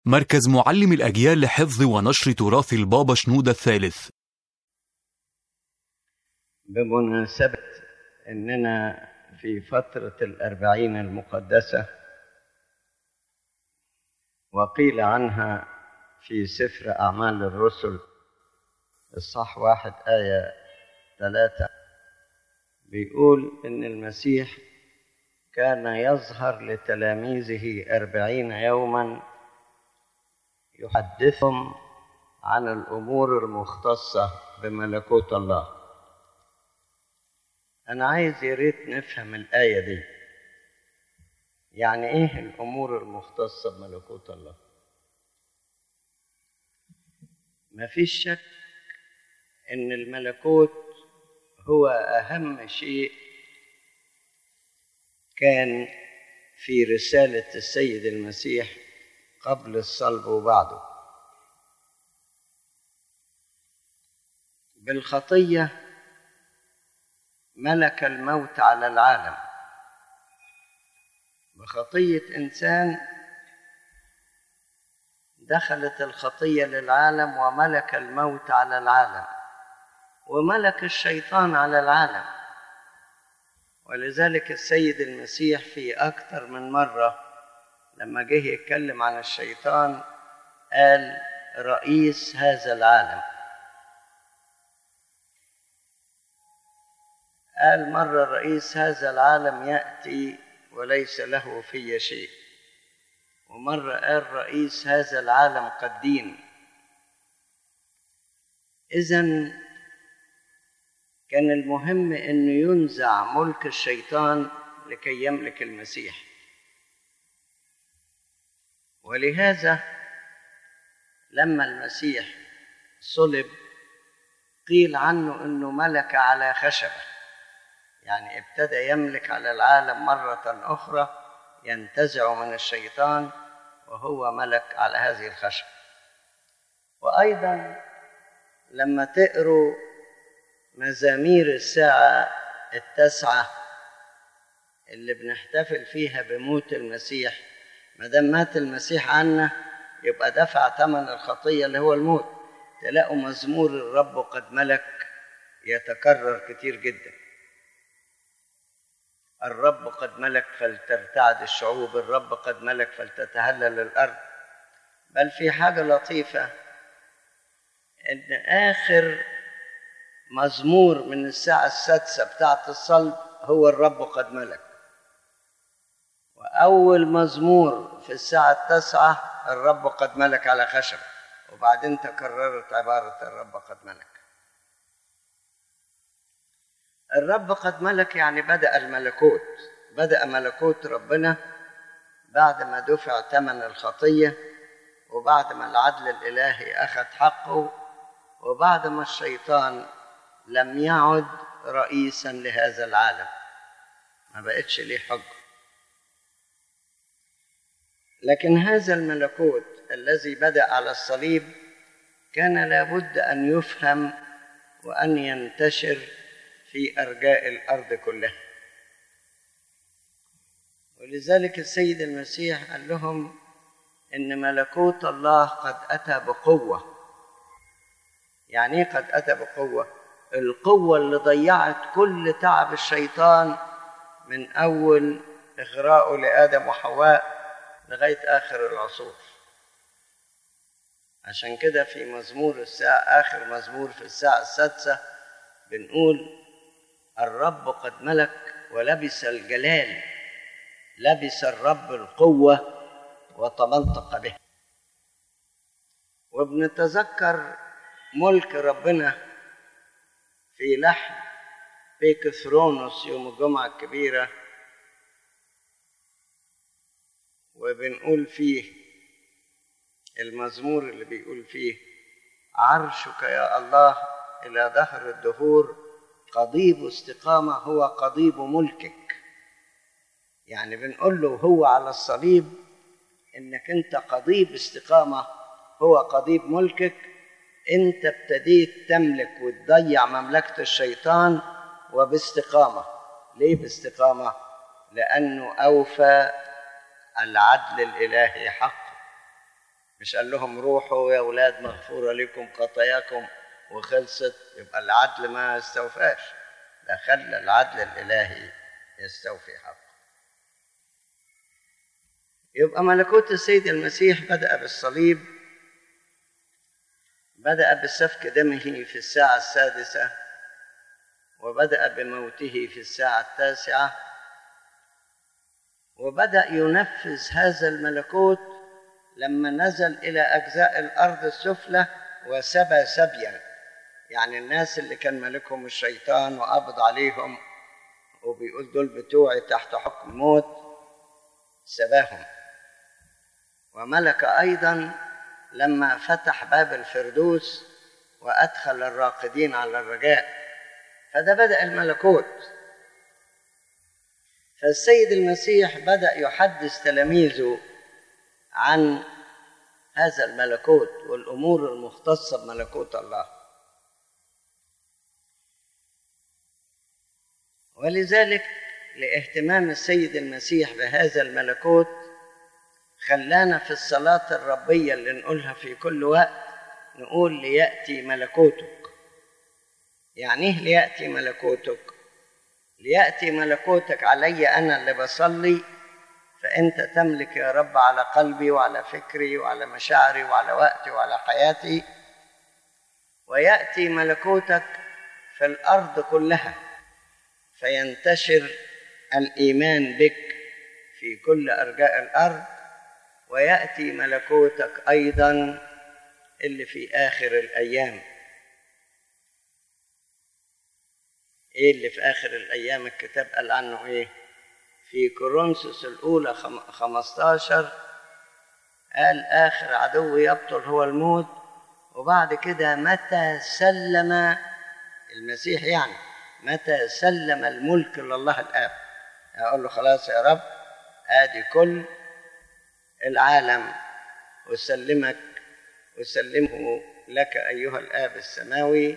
مركز معلم الأجيال لحفظ ونشر تراث البابا شنودة الثالث بمناسبة أننا في فترة الأربعين المقدسة وقيل عنها في سفر أعمال الرسل الصح واحد آية ثلاثة بيقول إن المسيح كان يظهر لتلاميذه أربعين يوما يحدثهم عن الأمور المختصة بملكوت الله أنا عايز يا ريت نفهم الآية دي يعني إيه الأمور المختصة بملكوت الله مفيش شك إن الملكوت هو أهم شيء كان في رسالة السيد المسيح قبل الصلب وبعده بالخطية ملك الموت على العالم بخطية إنسان دخلت الخطية للعالم وملك الموت على العالم وملك الشيطان على العالم ولذلك السيد المسيح في أكثر من مرة لما جه يتكلم عن الشيطان قال رئيس هذا العالم قال مرة رئيس هذا العالم يأتي وليس له في شيء ومرة قال رئيس هذا العالم قد دين إذا كان المهم أنه ينزع ملك الشيطان لكي يملك المسيح ولهذا لما المسيح صلب قيل عنه أنه ملك على خشبه يعني ابتدى يملك على العالم مرة أخرى ينتزع من الشيطان وهو ملك على هذه الخشبة وأيضا لما تقروا مزامير الساعة التاسعة اللي بنحتفل فيها بموت المسيح ما دام مات المسيح عنا يبقى دفع ثمن الخطية اللي هو الموت تلاقوا مزمور الرب قد ملك يتكرر كتير جدا الرب قد ملك فلترتعد الشعوب الرب قد ملك فلتتهلل الأرض بل في حاجة لطيفة إن آخر مزمور من الساعة السادسة بتاعة الصلب هو الرب قد ملك وأول مزمور في الساعة التاسعة الرب قد ملك على خشب وبعدين تكررت عبارة الرب قد ملك الرب قد ملك يعني بدأ الملكوت بدأ ملكوت ربنا بعد ما دفع ثمن الخطية وبعد ما العدل الإلهي أخذ حقه وبعد ما الشيطان لم يعد رئيسا لهذا العالم ما بقتش ليه حج لكن هذا الملكوت الذي بدأ على الصليب كان لابد أن يفهم وأن ينتشر في أرجاء الأرض كلها ولذلك السيد المسيح قال لهم إن ملكوت الله قد أتى بقوة يعني إيه قد أتى بقوة؟ القوة اللي ضيعت كل تعب الشيطان من أول إغراءه لآدم وحواء لغاية آخر العصور عشان كده في مزمور الساعة آخر مزمور في الساعة السادسة بنقول الرب قد ملك ولبس الجلال لبس الرب القوة وتمنطق به وبنتذكر ملك ربنا في لحن بيكثرونوس يوم الجمعة الكبيرة وبنقول فيه المزمور اللي بيقول فيه عرشك يا الله إلى دهر الدهور قضيب استقامة هو قضيب ملكك يعني بنقول له هو على الصليب انك انت قضيب استقامة هو قضيب ملكك انت ابتديت تملك وتضيع مملكة الشيطان وباستقامة ليه باستقامة لأنه أوفى العدل الإلهي حق مش قال لهم روحوا يا أولاد مغفورة لكم خطاياكم وخلصت يبقى العدل ما استوفاش ده خلى العدل الإلهي يستوفي حقه يبقى ملكوت السيد المسيح بدأ بالصليب بدأ بسفك دمه في الساعة السادسة وبدأ بموته في الساعة التاسعة وبدأ ينفذ هذا الملكوت لما نزل إلى أجزاء الأرض السفلى وسبى سبيا يعني الناس اللي كان ملكهم الشيطان وقبض عليهم وبيقول دول بتوعي تحت حكم موت سباهم وملك أيضا لما فتح باب الفردوس وأدخل الراقدين على الرجاء فده بدأ الملكوت فالسيد المسيح بدأ يحدث تلاميذه عن هذا الملكوت والأمور المختصة بملكوت الله ولذلك لاهتمام السيد المسيح بهذا الملكوت خلانا في الصلاة الربية اللي نقولها في كل وقت نقول ليأتي ملكوتك يعني ايه ليأتي ملكوتك ليأتي ملكوتك علي أنا اللي بصلي فأنت تملك يا رب على قلبي وعلى فكري وعلى مشاعري وعلى وقتي وعلى حياتي ويأتي ملكوتك في الأرض كلها فينتشر الإيمان بك في كل أرجاء الأرض ويأتي ملكوتك أيضا اللي في آخر الأيام إيه اللي في آخر الأيام الكتاب قال عنه إيه في كورنثوس الأولى خم... 15 قال آخر عدو يبطل هو الموت وبعد كده متى سلم المسيح يعني متى سلم الملك لله الآب أقول له خلاص يا رب آدي كل العالم وسلمك وسلمه لك أيها الآب السماوي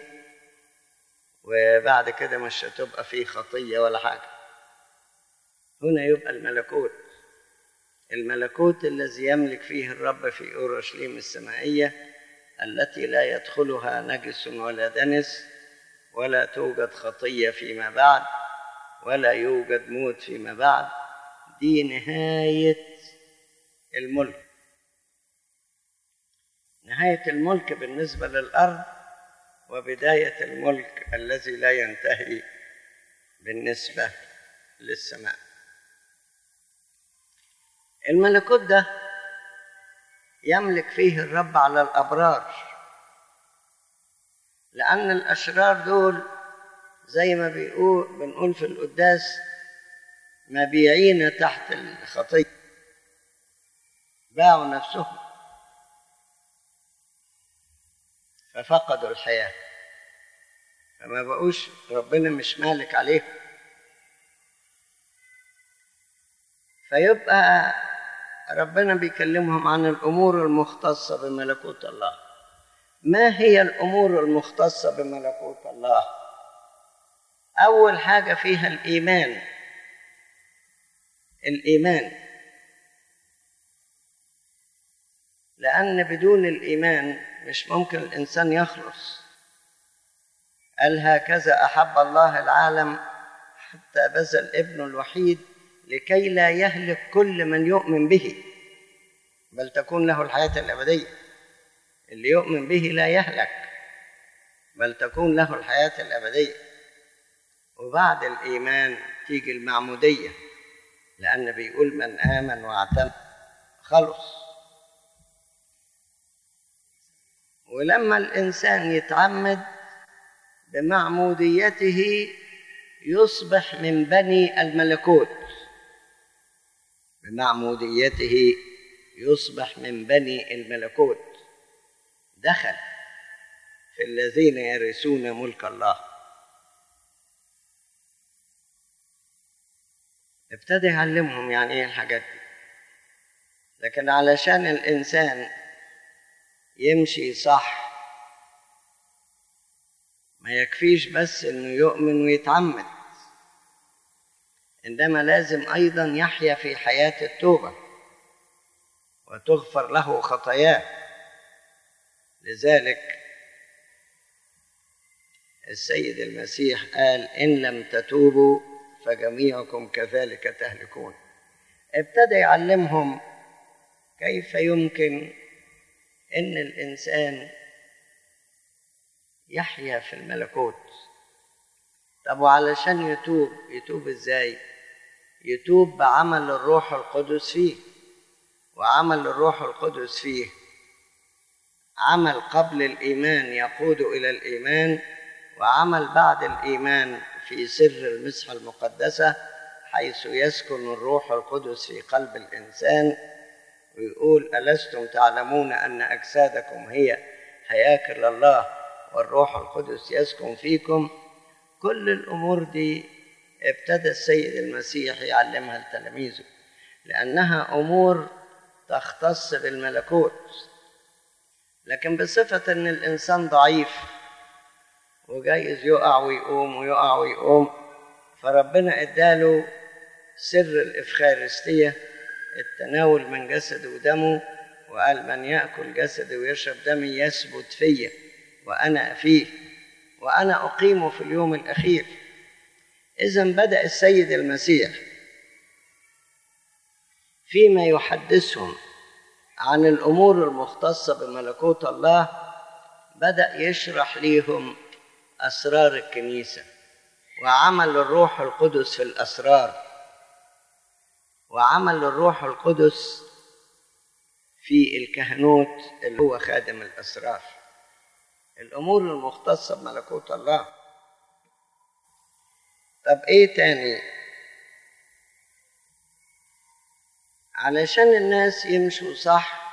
وبعد كده مش هتبقى فيه خطية ولا حاجة هنا يبقى الملكوت الملكوت الذي يملك فيه الرب في أورشليم السمائية التي لا يدخلها نجس ولا دنس ولا توجد خطية فيما بعد ولا يوجد موت فيما بعد دي نهاية الملك نهاية الملك بالنسبة للأرض وبداية الملك الذي لا ينتهي بالنسبة للسماء الملكوت ده يملك فيه الرب على الأبرار لأن الأشرار دول زي ما بيقول بنقول في القداس مبيعين تحت الخطية باعوا نفسهم ففقدوا الحياة فما بقوش ربنا مش مالك عليهم فيبقى ربنا بيكلمهم عن الأمور المختصة بملكوت الله ما هي الأمور المختصة بملكوت الله أول حاجة فيها الإيمان الإيمان لأن بدون الإيمان مش ممكن الإنسان يخلص قال هكذا أحب الله العالم حتى بذل ابنه الوحيد لكي لا يهلك كل من يؤمن به بل تكون له الحياة الأبدية اللي يؤمن به لا يهلك بل تكون له الحياة الأبدية وبعد الإيمان تيجي المعمودية لأن بيقول من آمن واعتمد خلص ولما الإنسان يتعمد بمعموديته يصبح من بني الملكوت بمعموديته يصبح من بني الملكوت دخل في الذين يرثون ملك الله ابتدى يعلمهم يعني ايه الحاجات دي لكن علشان الانسان يمشي صح ما يكفيش بس انه يؤمن ويتعمد انما لازم ايضا يحيا في حياه التوبه وتغفر له خطاياه لذلك السيد المسيح قال إن لم تتوبوا فجميعكم كذلك تهلكون ابتدى يعلمهم كيف يمكن ان الانسان يحيا في الملكوت طب وعلشان يتوب يتوب ازاي يتوب بعمل الروح القدس فيه وعمل الروح القدس فيه عمل قبل الايمان يقود الى الايمان وعمل بعد الايمان في سر المسحه المقدسه حيث يسكن الروح القدس في قلب الانسان ويقول ألستم تعلمون أن أجسادكم هي هياكل الله والروح القدس يسكن فيكم كل الأمور دي ابتدى السيد المسيح يعلمها لتلاميذه لأنها أمور تختص بالملكوت لكن بصفة أن الإنسان ضعيف وجايز يقع ويقوم ويقع ويقوم فربنا اداله سر الإفخارستية التناول من جسده ودمه وقال من يأكل جسدي ويشرب دمي يثبت فيا وأنا فيه وأنا أقيمه في اليوم الأخير إذا بدأ السيد المسيح فيما يحدثهم عن الأمور المختصة بملكوت الله بدأ يشرح ليهم أسرار الكنيسة وعمل الروح القدس في الأسرار وعمل الروح القدس في الكهنوت اللي هو خادم الأسرار الأمور المختصة بملكوت الله طب إيه تاني علشان الناس يمشوا صح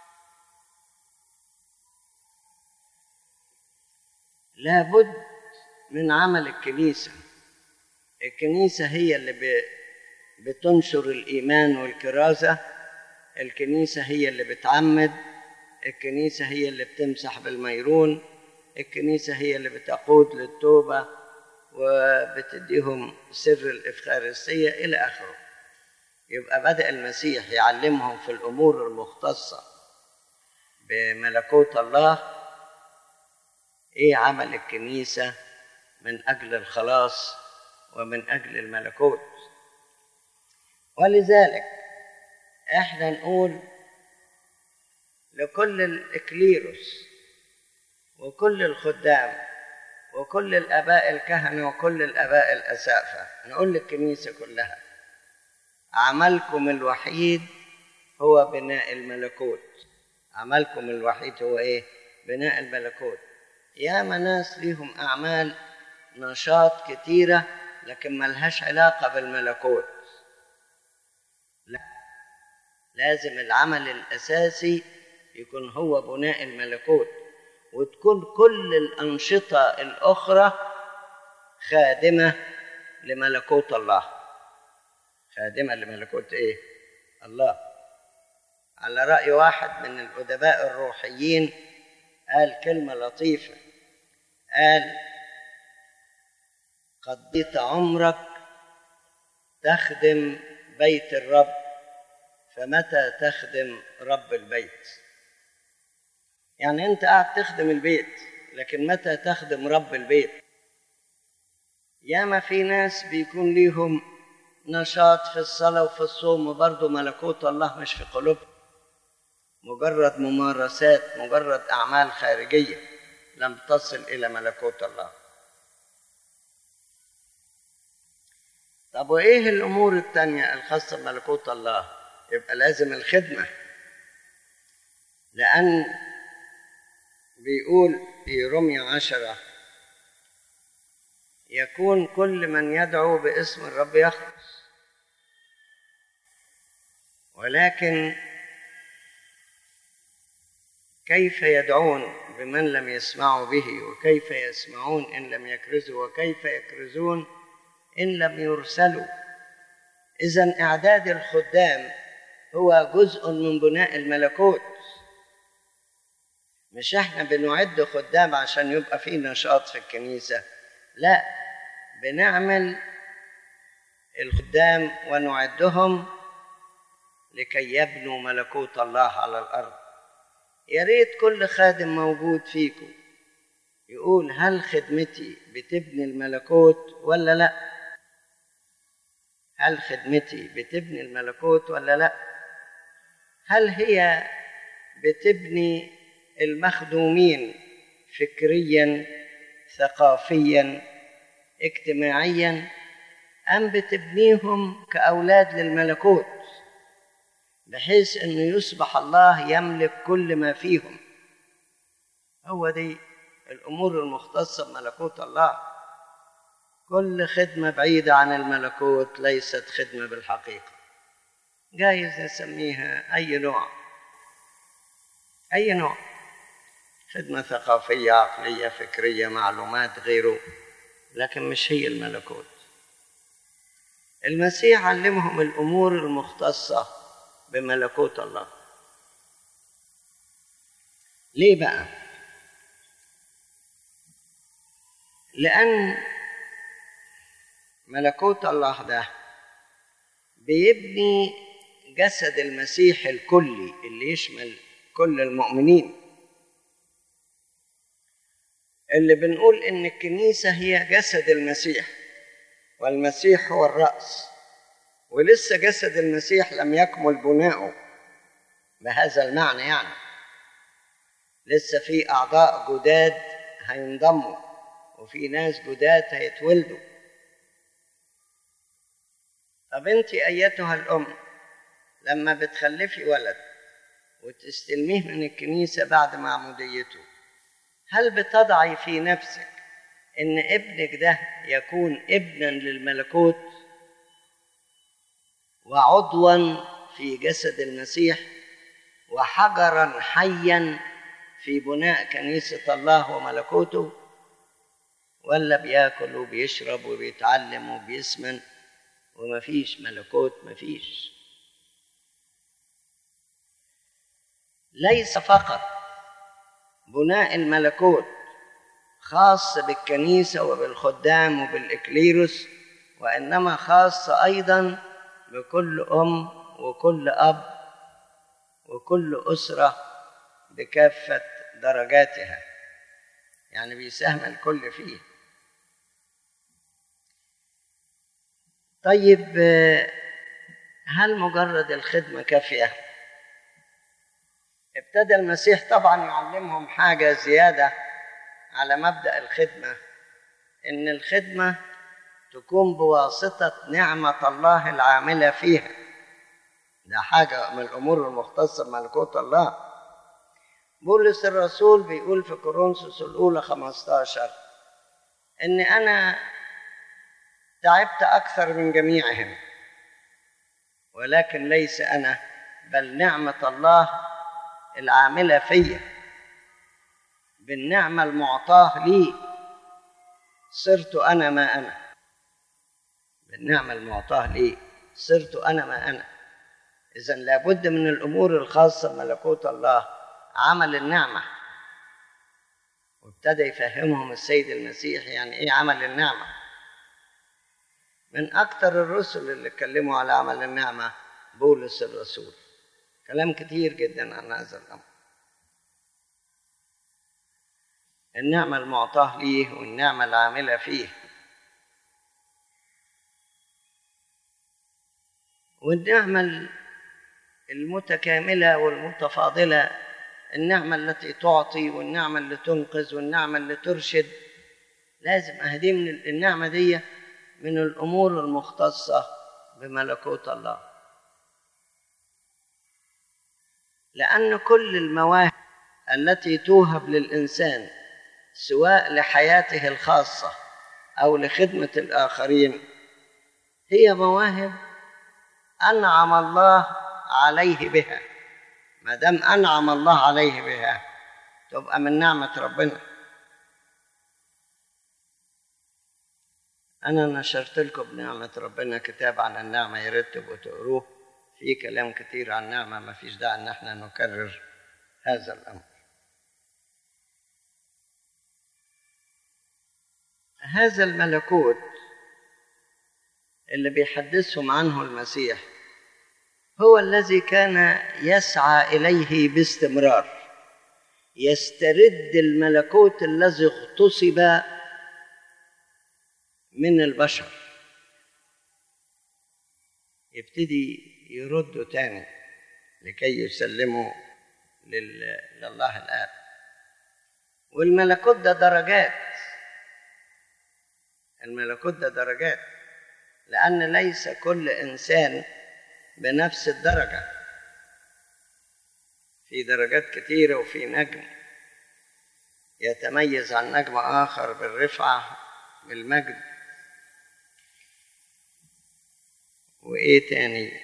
لابد من عمل الكنيسة الكنيسة هي اللي ب... بتنشر الإيمان والكرازة الكنيسة هي اللي بتعمد الكنيسة هي اللي بتمسح بالميرون الكنيسة هي اللي بتقود للتوبة وبتديهم سر الإفخارستية إلى آخره يبقى بدأ المسيح يعلمهم في الأمور المختصة بملكوت الله إيه عمل الكنيسة من أجل الخلاص ومن أجل الملكوت ولذلك احنا نقول لكل الإكليروس وكل الخدام وكل الآباء الكهنة وكل الآباء الأسافة نقول للكنيسة كلها عملكم الوحيد هو بناء الملكوت عملكم الوحيد هو ايه بناء الملكوت يا ناس ليهم أعمال نشاط كتيرة لكن ملهاش علاقة بالملكوت لا لازم العمل الأساسي يكون هو بناء الملكوت وتكون كل الأنشطة الأخرى خادمة لملكوت الله خادمة لملكوت إيه؟ الله على رأي واحد من الأدباء الروحيين قال كلمة لطيفة قال قضيت عمرك تخدم بيت الرب فمتى تخدم رب البيت يعني انت قاعد تخدم البيت لكن متى تخدم رب البيت ياما في ناس بيكون ليهم نشاط في الصلاة وفي الصوم وبرضه ملكوت الله مش في قلوبهم مجرد ممارسات مجرد أعمال خارجية لم تصل إلى ملكوت الله طب وإيه الأمور التانية الخاصة بملكوت الله يبقى لازم الخدمة لأن بيقول في رمية عشرة يكون كل من يدعو باسم الرب يخلص ولكن كيف يدعون بمن لم يسمعوا به وكيف يسمعون ان لم يكرزوا وكيف يكرزون ان لم يرسلوا اذا اعداد الخدام هو جزء من بناء الملكوت مش احنا بنعد خدام عشان يبقى في نشاط في الكنيسه لا بنعمل الخدام ونعدهم لكي يبنوا ملكوت الله على الارض يا ريت كل خادم موجود فيكم يقول هل خدمتي بتبني الملكوت ولا لا هل خدمتي بتبني الملكوت ولا لا هل هي بتبني المخدومين فكريا ثقافيا اجتماعيا ام بتبنيهم كاولاد للملكوت بحيث انه يصبح الله يملك كل ما فيهم هو دي الامور المختصه بملكوت الله كل خدمه بعيده عن الملكوت ليست خدمه بالحقيقه جايز نسميها اي نوع اي نوع خدمه ثقافيه عقليه فكريه معلومات غيره لكن مش هي الملكوت المسيح علمهم الامور المختصه بملكوت الله ليه بقى لان ملكوت الله ده بيبني جسد المسيح الكلي اللي يشمل كل المؤمنين اللي بنقول ان الكنيسه هي جسد المسيح والمسيح هو الراس ولسه جسد المسيح لم يكمل بناؤه بهذا المعنى يعني لسه في اعضاء جداد هينضموا وفي ناس جداد هيتولدوا طب انت ايتها الام لما بتخلفي ولد وتستلميه من الكنيسه بعد معموديته هل بتضعي في نفسك ان ابنك ده يكون ابنا للملكوت وعضوا في جسد المسيح وحجرا حيا في بناء كنيسه الله وملكوته ولا بياكل وبيشرب وبيتعلم وبيسمن ومفيش ملكوت مفيش ليس فقط بناء الملكوت خاص بالكنيسه وبالخدام وبالاكليروس وانما خاص ايضا بكل ام وكل اب وكل اسره بكافه درجاتها يعني بيساهم الكل فيه طيب هل مجرد الخدمه كافيه ابتدى المسيح طبعا يعلمهم حاجه زياده على مبدا الخدمه ان الخدمه تكون بواسطه نعمه الله العامله فيها ده حاجه من الامور المختصه بملكوت الله بولس الرسول بيقول في كورنثوس الاولى 15 ان انا تعبت اكثر من جميعهم ولكن ليس انا بل نعمه الله العامله فيا بالنعمه المعطاه لي صرت انا ما انا بالنعمه المعطاه لي صرت انا ما انا اذا لابد من الامور الخاصه بملكوت الله عمل النعمه وابتدى يفهمهم السيد المسيح يعني ايه عمل النعمه من اكثر الرسل اللي اتكلموا على عمل النعمه بولس الرسول كلام كتير جدا عن هذا الامر النعمه المعطاه ليه والنعمه العامله فيه والنعمه المتكامله والمتفاضله النعمه التي تعطي والنعمه اللي تنقذ والنعمه اللي ترشد لازم اهدي من النعمه دي من الامور المختصه بملكوت الله لان كل المواهب التي توهب للانسان سواء لحياته الخاصه او لخدمه الاخرين هي مواهب انعم الله عليه بها ما دام انعم الله عليه بها تبقى من نعمه ربنا انا نشرت لكم بنعمه ربنا كتاب عن النعمه يا ريت تبقوا تقروه في كلام كتير عن النعمه ما فيش داعي ان احنا نكرر هذا الامر هذا الملكوت اللي بيحدثهم عنه المسيح هو الذي كان يسعى اليه باستمرار يسترد الملكوت الذي اغتصب من البشر يبتدي يردوا تاني لكي يسلموا لل... لله الآب والملكوت ده درجات الملكوت ده درجات لأن ليس كل إنسان بنفس الدرجة في درجات كتيرة وفي نجم يتميز عن نجم آخر بالرفعة بالمجد وإيه تاني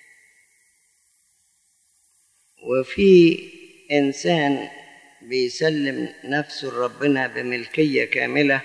وفي إنسان بيسلم نفسه لربنا بملكية كاملة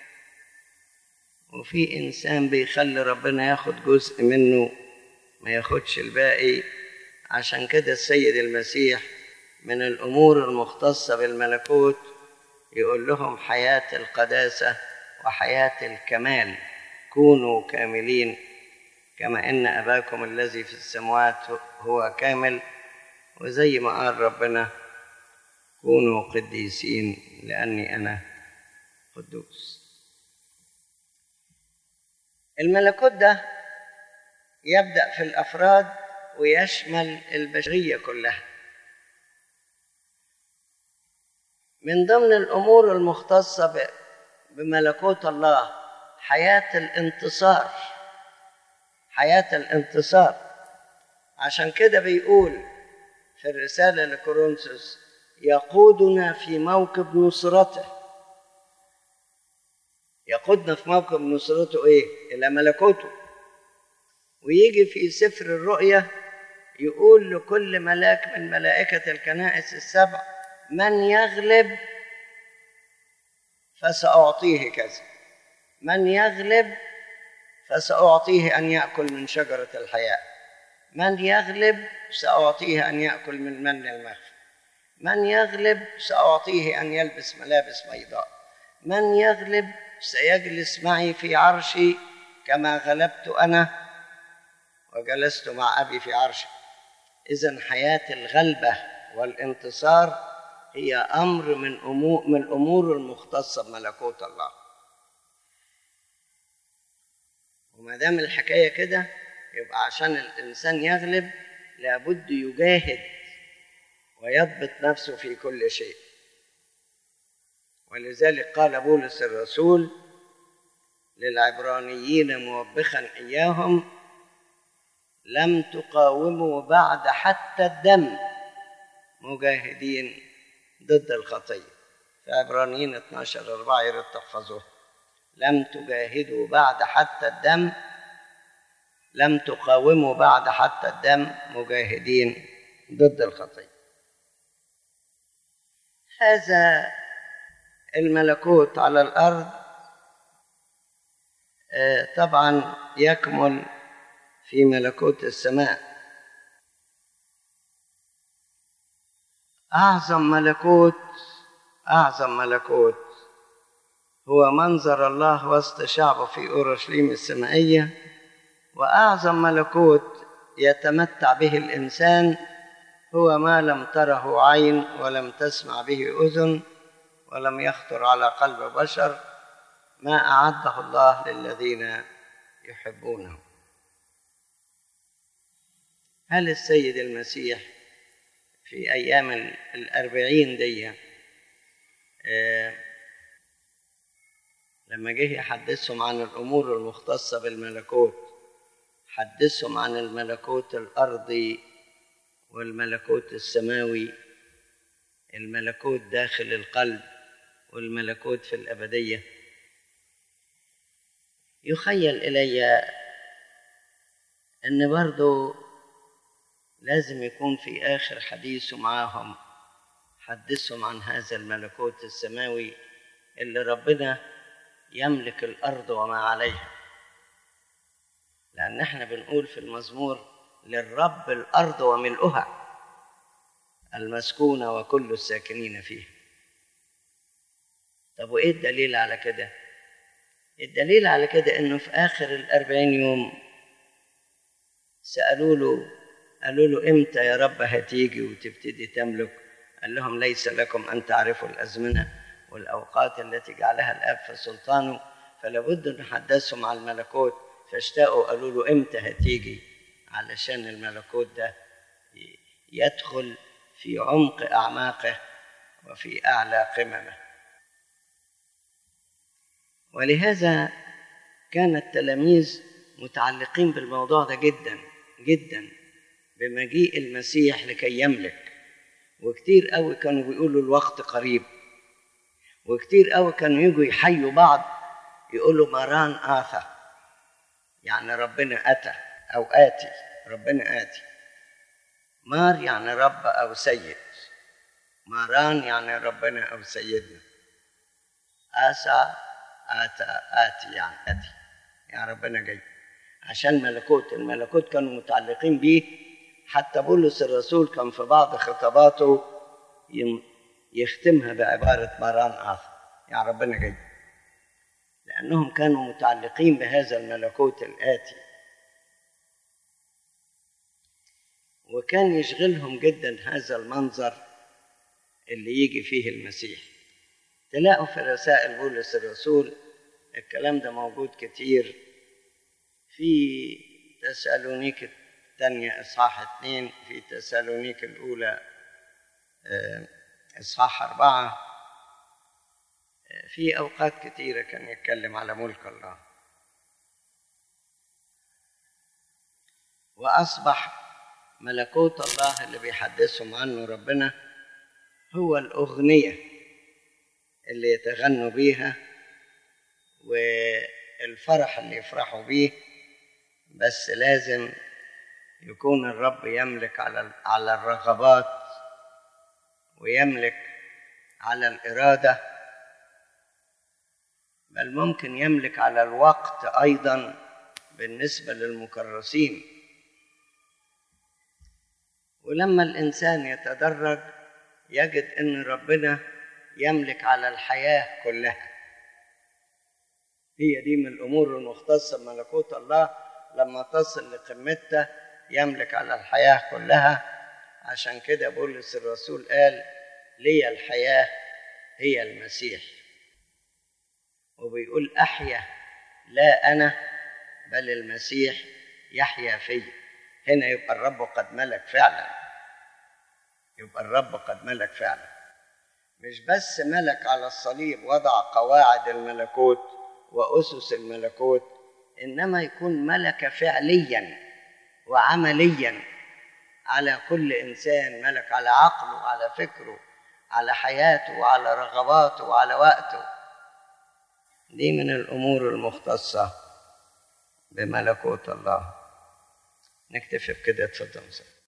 وفي إنسان بيخلي ربنا ياخد جزء منه ما ياخدش الباقي عشان كده السيد المسيح من الأمور المختصة بالملكوت يقول لهم حياة القداسة وحياة الكمال كونوا كاملين كما إن أباكم الذي في السماوات هو كامل وزي ما قال ربنا كونوا قديسين لأني أنا قدوس الملكوت ده يبدأ في الأفراد ويشمل البشرية كلها من ضمن الأمور المختصة بملكوت الله حياة الانتصار حياة الانتصار عشان كده بيقول في الرسالة لكورنثوس يقودنا في موكب نصرته يقودنا في موكب نصرته ايه الى ملكوته ويجي في سفر الرؤيا يقول لكل ملاك من ملائكة الكنائس السبع من يغلب فسأعطيه كذا من يغلب فسأعطيه أن يأكل من شجرة الحياة من يغلب سأعطيه أن يأكل من من المغفر من يغلب سأعطيه أن يلبس ملابس بيضاء من يغلب سيجلس معي في عرشي كما غلبت أنا وجلست مع أبي في عرشي إذا حياة الغلبة والانتصار هي أمر من أمور من الأمور المختصة بملكوت الله وما دام الحكاية كده يبقى عشان الإنسان يغلب لابد يجاهد ويضبط نفسه في كل شيء ولذلك قال بولس الرسول للعبرانيين موبخا إياهم لم تقاوموا بعد حتى الدم مجاهدين ضد الخطية في عبرانيين 12 4 يا ريت تحفظوه لم تجاهدوا بعد حتى الدم لم تقاوموا بعد حتى الدم مجاهدين ضد الخطية هذا الملكوت على الأرض طبعا يكمل في ملكوت السماء أعظم ملكوت أعظم ملكوت هو منظر الله وسط شعبه في أورشليم السمائية وأعظم ملكوت يتمتع به الإنسان هو ما لم تره عين ولم تسمع به أذن ولم يخطر على قلب بشر ما أعده الله للذين يحبونه هل السيد المسيح في أيام الأربعين دي آه لما جه يحدثهم عن الأمور المختصة بالملكوت حدثهم عن الملكوت الأرضي والملكوت السماوي الملكوت داخل القلب والملكوت في الأبدية يخيل إلي أن برضو لازم يكون في آخر حديثه معاهم حدثهم عن هذا الملكوت السماوي اللي ربنا يملك الأرض وما عليها لأن احنا بنقول في المزمور للرب الأرض وملؤها المسكونة وكل الساكنين فيها طب وإيه الدليل على كده؟ الدليل على كده إنه في آخر الأربعين يوم سألوا له قالوا له امتى يا رب هتيجي وتبتدي تملك قال لهم ليس لكم ان تعرفوا الازمنه والاوقات التي جعلها الاب في سلطانه فلابد ان نحدثهم عن الملكوت فاشتاقوا قالوا له امتى هتيجي علشان الملكوت ده يدخل في عمق اعماقه وفي اعلى قممه ولهذا كان التلاميذ متعلقين بالموضوع ده جدا جدا بمجيء المسيح لكي يملك وكتير قوي كانوا بيقولوا الوقت قريب وكتير قوي كانوا يجوا يحيوا بعض يقولوا مران آثى يعني ربنا أتى أو آتي ربنا آتي مار يعني رب أو سيد ماران يعني ربنا أو سيدنا آسى آتى آتي يعني آتي يعني ربنا جاي عشان ملكوت الملكوت كانوا متعلقين بيه حتى بولس الرسول كان في بعض خطاباته يختمها بعبارة مران آخر يعني ربنا جاي لأنهم كانوا متعلقين بهذا الملكوت الآتي وكان يشغلهم جدا هذا المنظر اللي يجي فيه المسيح تلاقوا في رسائل بولس الرسول الكلام ده موجود كتير في تسالونيك الثانية إصحاح اثنين في تسالونيك الأولى إصحاح أربعة في أوقات كثيرة كان يتكلم على ملك الله وأصبح ملكوت الله اللي بيحدثهم عنه ربنا هو الأغنية اللي يتغنوا بيها والفرح اللي يفرحوا بيه بس لازم يكون الرب يملك على على الرغبات ويملك على الإرادة بل ممكن يملك على الوقت أيضا بالنسبة للمكرسين ولما الإنسان يتدرج يجد أن ربنا يملك على الحياة كلها هي دي من الأمور المختصة بملكوت الله لما تصل لقمتها يملك على الحياة كلها عشان كده بولس الرسول قال لي الحياة هي المسيح وبيقول أحيا لا أنا بل المسيح يحيا في هنا يبقى الرب قد ملك فعلا يبقى الرب قد ملك فعلا مش بس ملك على الصليب وضع قواعد الملكوت وأسس الملكوت إنما يكون ملك فعليا وعمليا على كل إنسان ملك على عقله وعلى فكره على حياته وعلى رغباته وعلى وقته دي من الأمور المختصة بملكوت الله نكتفي بكده اتفضل